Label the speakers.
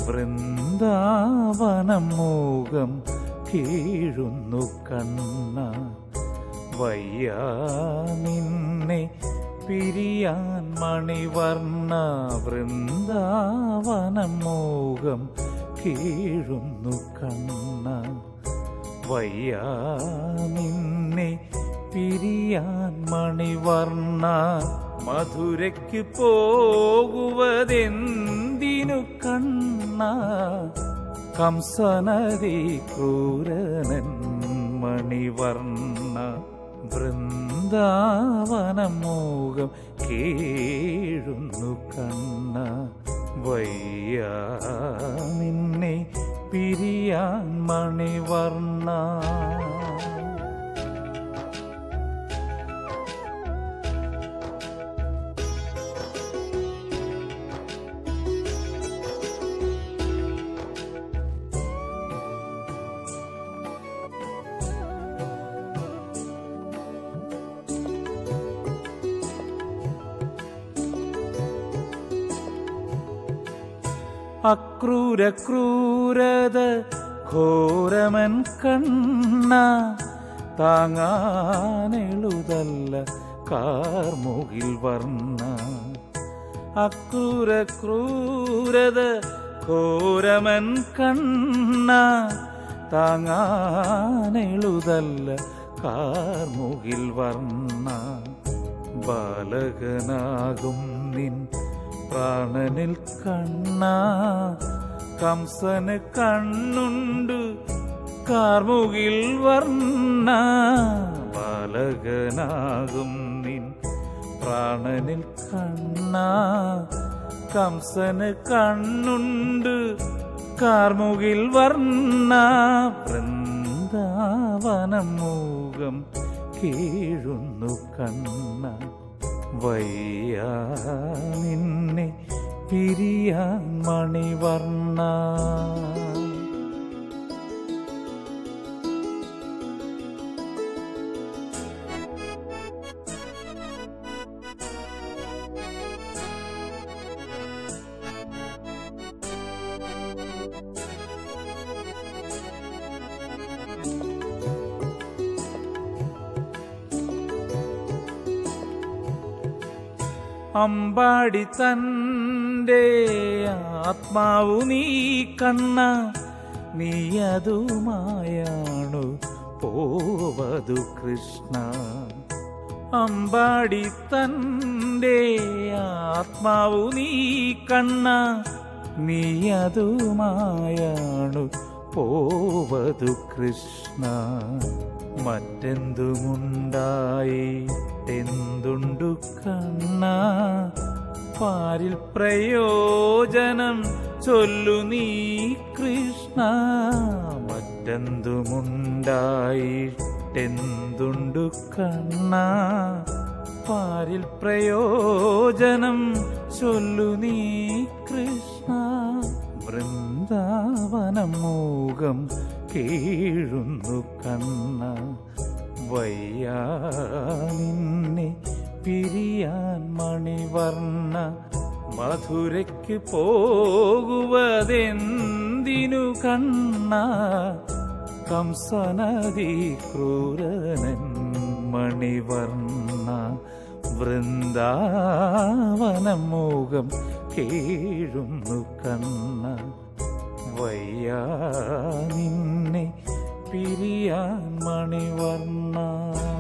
Speaker 1: വൃന്ദാവനം മോകം കീഴുന്നു കണ്ണ വയ്യ നിന്നെ പിരിയാൻ മണിവർണ്ണ വൃന്ദാവനം മോകം കീഴുന്നു കണ്ണ വയ്യ നിന്നെ പിരിയാൻ മണിവർണ്ണ മധുരയ്ക്ക് പോകുവതെന്തിനു കണ്ണ കംസനദി ക്രൂരനൻ മണിവർണ്ണ വൃന്ദാവനമോകം കേഴുന്നു കണ്ണ വയ്യ നിന്നെ പിരിയാൻ മണിവർണ്ണ അക്രൂര ക്രൂരത ഘോരമൻ കണ്ണ താങ്ങാനെളുതല്ല കാർമുകിൽ വർണ്ണ അക്രൂര ക്രൂരത ഘോരമൻ കണ്ണ താങ്ങാനെളുതല്ല കാർമുകിൽ വർണ്ണ ബാലകനാകും നിൻ പ്രാണനിൽ കണ്ണ കംസന് കണ്ണുണ്ട് കാർമുകിൽ വർണ്ണ ബാലകനാകും നിൻ പ്രാണനിൽ കണ്ണ കംസന് കണ്ണുണ്ട് കാർമുകിൽ വർണ്ണ വൃന്ദാവനം മൂകം കീഴുന്നു കണ്ണ വയ്യ നിന്നെ പിരിയാൻ മണിവർണ്ണ അമ്പാടി തന്റെ ആത്മാവു നീ കണ്ണ നീയതുമായാണു പോവതു കൃഷ്ണ അമ്പാടി തന്റെ ആത്മാവു നീ കണ്ണ നീയതുമായാണു പോവതു കൃഷ്ണ മറ്റെന്തുമുണ്ടായി എന്തുണ്ടു കണ്ണ പാരിൽ പ്രയോജനം ചൊല്ലു നീ കൃഷ്ണ മറ്റെന്തുമുണ്ടായിട്ടെന്തുണ്ടു കണ്ണ പാരിൽ പ്രയോജനം ചൊല്ലു നീ കൃഷ്ണ വൃന്ദാവനം മൂകം കീഴുന്നു കണ്ണ വയ്യ നിന്നെ പിരിയാൻ മണിവർണ്ണ മധുരയ്ക്ക് പോകുവതെന്തിനു കണ്ണ കംസനദി ക്രൂരനൻ മണിവർണ്ണ വൃന്ദാവനം മൂകം കീഴുന്നു കണ്ണ വയ്യ നിന്നെ പിരിയാൻ മണിവർണ്ണ